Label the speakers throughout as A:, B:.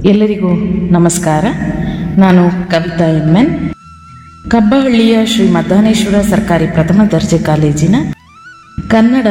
A: ಎಲ್ಲರಿಗೂ ನಮಸ್ಕಾರ ನಾನು ಕವಿತಾ ಎಮ್ ಎನ್ ಕಬ್ಬಹಳ್ಳಿಯ ಶ್ರೀ ಮದ್ದಾನೇಶ್ವರ ಸರ್ಕಾರಿ ಪ್ರಥಮ ದರ್ಜೆ ಕಾಲೇಜಿನ ಕನ್ನಡ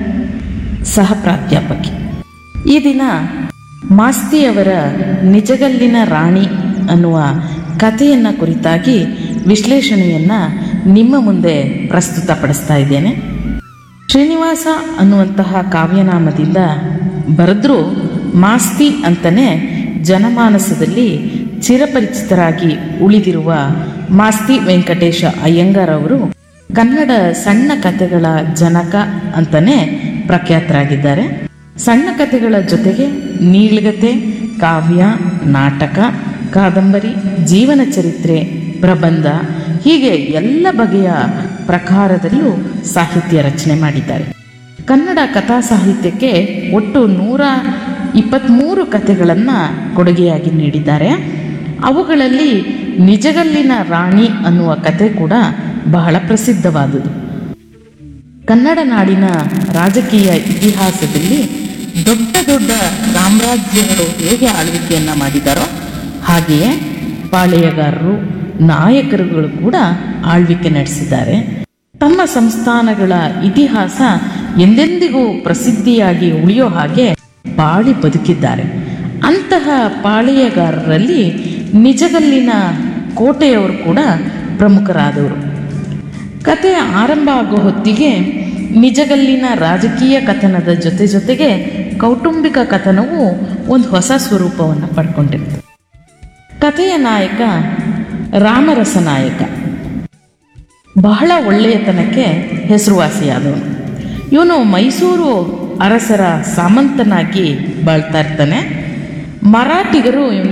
A: ಸಹ ಪ್ರಾಧ್ಯಾಪಕಿ ಈ ದಿನ ಮಾಸ್ತಿಯವರ ನಿಜಗಲ್ಲಿನ ರಾಣಿ ಅನ್ನುವ ಕಥೆಯನ್ನು ಕುರಿತಾಗಿ ವಿಶ್ಲೇಷಣೆಯನ್ನು ನಿಮ್ಮ ಮುಂದೆ ಪ್ರಸ್ತುತಪಡಿಸ್ತಾ ಇದ್ದೇನೆ ಶ್ರೀನಿವಾಸ ಅನ್ನುವಂತಹ ಕಾವ್ಯನಾಮದಿಂದ ಬರೆದ್ರೂ ಮಾಸ್ತಿ ಅಂತಲೇ ಜನಮಾನಸದಲ್ಲಿ ಚಿರಪರಿಚಿತರಾಗಿ ಉಳಿದಿರುವ ಮಾಸ್ತಿ ವೆಂಕಟೇಶ ಅಯ್ಯಂಗಾರ್ ಅವರು ಕನ್ನಡ ಸಣ್ಣ ಕಥೆಗಳ ಜನಕ ಅಂತಲೇ ಪ್ರಖ್ಯಾತರಾಗಿದ್ದಾರೆ ಸಣ್ಣ ಕಥೆಗಳ ಜೊತೆಗೆ ನೀಳ್ಗತೆ ಕಾವ್ಯ ನಾಟಕ ಕಾದಂಬರಿ ಜೀವನ ಚರಿತ್ರೆ ಪ್ರಬಂಧ ಹೀಗೆ ಎಲ್ಲ ಬಗೆಯ ಪ್ರಕಾರದಲ್ಲೂ ಸಾಹಿತ್ಯ ರಚನೆ ಮಾಡಿದ್ದಾರೆ ಕನ್ನಡ ಕಥಾ ಸಾಹಿತ್ಯಕ್ಕೆ ಒಟ್ಟು ನೂರ ಇಪ್ಪತ್ತ್ಮೂರು ಕಥೆಗಳನ್ನು ಕೊಡುಗೆಯಾಗಿ ನೀಡಿದ್ದಾರೆ ಅವುಗಳಲ್ಲಿ ನಿಜಗಲ್ಲಿನ ರಾಣಿ ಅನ್ನುವ ಕತೆ ಕೂಡ ಬಹಳ ಪ್ರಸಿದ್ಧವಾದುದು ಕನ್ನಡ ನಾಡಿನ ರಾಜಕೀಯ ಇತಿಹಾಸದಲ್ಲಿ ದೊಡ್ಡ ದೊಡ್ಡ ಸಾಮ್ರಾಜ್ಯಗಳು ಹೇಗೆ ಆಳ್ವಿಕೆಯನ್ನು ಮಾಡಿದಾರೋ ಹಾಗೆಯೇ ಪಾಳೆಯಗಾರರು ನಾಯಕರುಗಳು ಕೂಡ ಆಳ್ವಿಕೆ ನಡೆಸಿದ್ದಾರೆ ತಮ್ಮ ಸಂಸ್ಥಾನಗಳ ಇತಿಹಾಸ ಎಂದೆಂದಿಗೂ ಪ್ರಸಿದ್ಧಿಯಾಗಿ ಉಳಿಯೋ ಹಾಗೆ ಬಾಳಿ ಬದುಕಿದ್ದಾರೆ ಅಂತಹ ಪಾಳೆಯಗಾರರಲ್ಲಿ ನಿಜಗಲ್ಲಿನ ಕೋಟೆಯವರು ಕೂಡ ಪ್ರಮುಖರಾದವರು ಕತೆ ಆರಂಭ ಆಗೋ ಹೊತ್ತಿಗೆ ನಿಜಗಲ್ಲಿನ ರಾಜಕೀಯ ಕಥನದ ಜೊತೆ ಜೊತೆಗೆ ಕೌಟುಂಬಿಕ ಕಥನವು ಒಂದು ಹೊಸ ಸ್ವರೂಪವನ್ನು ಪಡ್ಕೊಂಡಿರ್ತದೆ ಕಥೆಯ ನಾಯಕ ರಾಮರಸ ನಾಯಕ ಬಹಳ ಒಳ್ಳೆಯತನಕ್ಕೆ ಹೆಸರುವಾಸಿಯಾದವನು ಇವನು ಮೈಸೂರು ಅರಸರ ಸಾಮಂತನಾಗಿ ಬಾಳ್ತಾ ಇರ್ತಾನೆ ಮರಾಠಿಗರು